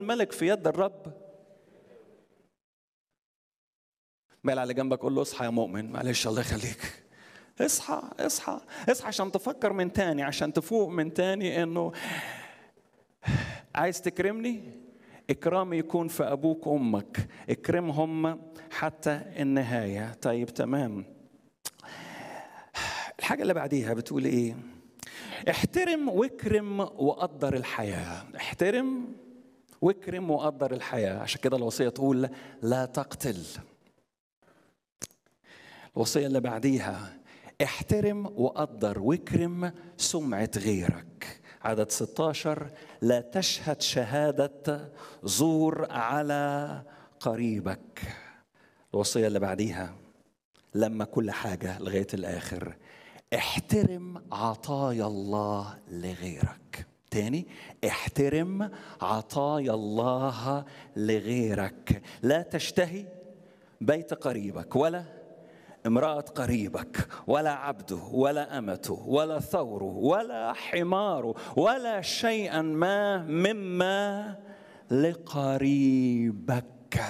الملك في يد الرب مال على جنبك قول له اصحى يا مؤمن معلش الله يخليك اصحى اصحى اصحى عشان تفكر من تاني عشان تفوق من تاني انه عايز تكرمني اكرامي يكون في ابوك وامك اكرمهم حتى النهايه طيب تمام الحاجه اللي بعديها بتقول ايه احترم واكرم وقدر الحياه احترم واكرم وقدر الحياه عشان كده الوصيه تقول لا تقتل الوصيه اللي بعديها احترم وقدر واكرم سمعه غيرك عدد 16 لا تشهد شهاده زور على قريبك الوصيه اللي بعديها لما كل حاجه لغايه الاخر احترم عطايا الله لغيرك تاني احترم عطايا الله لغيرك لا تشتهي بيت قريبك ولا امرأة قريبك ولا عبده ولا أمته ولا ثوره ولا حماره ولا شيئا ما مما لقريبك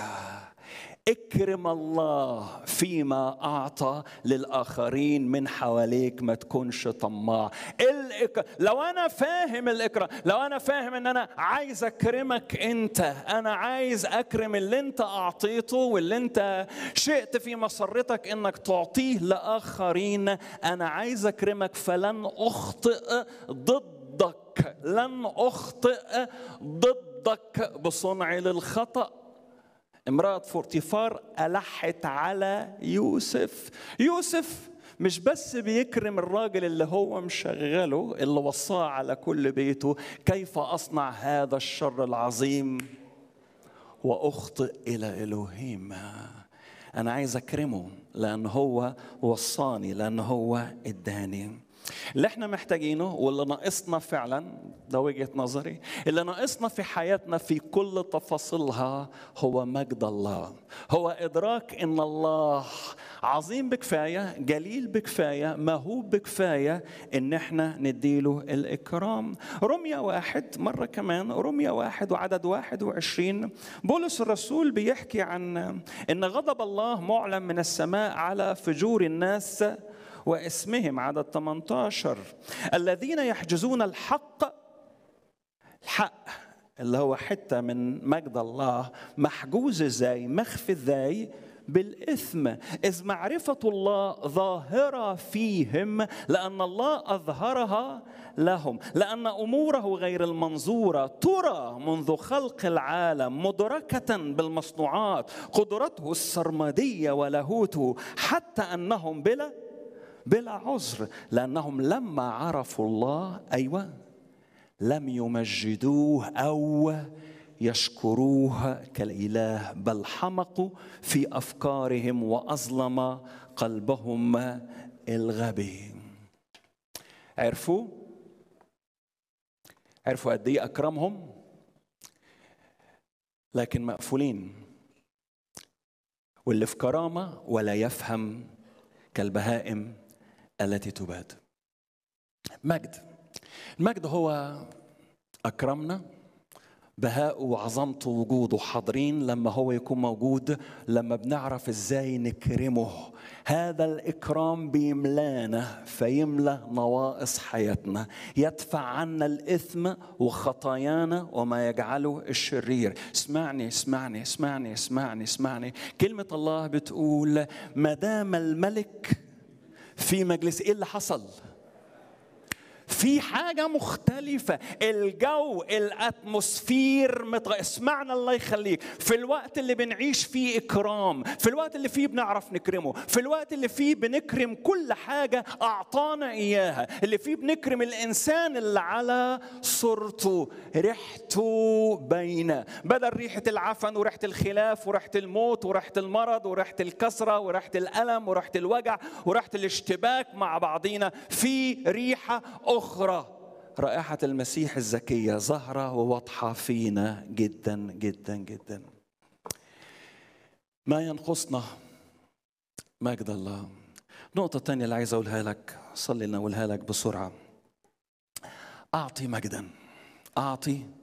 اكرم الله فيما اعطى للاخرين من حواليك ما تكونش طماع الإك... لو انا فاهم الاكرام لو انا فاهم ان انا عايز اكرمك انت انا عايز اكرم اللي انت اعطيته واللي انت شئت في مسرتك انك تعطيه لاخرين انا عايز اكرمك فلن اخطئ ضدك لن اخطئ ضدك بصنعي للخطأ امرأة فورتيفار ألحت على يوسف يوسف مش بس بيكرم الراجل اللي هو مشغله اللي وصاه على كل بيته كيف أصنع هذا الشر العظيم وأخطئ إلى إلهيم أنا عايز أكرمه لأن هو وصاني لأن هو إداني اللي احنا محتاجينه واللي ناقصنا فعلا ده وجهه نظري اللي ناقصنا في حياتنا في كل تفاصيلها هو مجد الله هو ادراك ان الله عظيم بكفايه جليل بكفايه موهوب بكفايه ان احنا نديله الاكرام رمية واحد مره كمان رمية واحد وعدد واحد وعشرين بولس الرسول بيحكي عن ان غضب الله معلن من السماء على فجور الناس واسمهم عدد 18 الذين يحجزون الحق الحق اللي هو حته من مجد الله محجوز ازاي مخفي ازاي بالاثم اذ معرفه الله ظاهره فيهم لان الله اظهرها لهم لان اموره غير المنظوره ترى منذ خلق العالم مدركه بالمصنوعات قدرته السرمديه ولاهوته حتى انهم بلا بلا عذر لانهم لما عرفوا الله ايوه لم يمجدوه او يشكروه كالاله بل حمقوا في افكارهم واظلم قلبهم الغبي عرفوا عرفوا قد ايه اكرمهم لكن مقفولين واللي في كرامه ولا يفهم كالبهائم التي تباد مجد المجد هو اكرمنا بهاءه وعظمته وجوده حاضرين لما هو يكون موجود لما بنعرف ازاي نكرمه هذا الاكرام بيملانا فيملى نواقص حياتنا يدفع عنا الاثم وخطايانا وما يجعله الشرير اسمعني اسمعني اسمعني اسمعني اسمعني كلمه الله بتقول ما دام الملك في مجلس ايه اللي حصل في حاجة مختلفة الجو الأتموسفير متغ... اسمعنا الله يخليك في الوقت اللي بنعيش فيه إكرام في الوقت اللي فيه بنعرف نكرمه في الوقت اللي فيه بنكرم كل حاجة أعطانا إياها اللي فيه بنكرم الإنسان اللي على صورته ريحته باينة بدل ريحة العفن وريحة الخلاف وريحة الموت وريحة المرض وريحة الكسرة وريحة الألم وريحة الوجع وريحة الاشتباك مع بعضينا في ريحة أخرى رائحة المسيح الزكية ظاهرة وواضحة فينا جدا جدا جدا ما ينقصنا مجد الله نقطة تانية اللي عايز أقولها لك صلي لنا أقولها لك بسرعة أعطي مجدا أعطي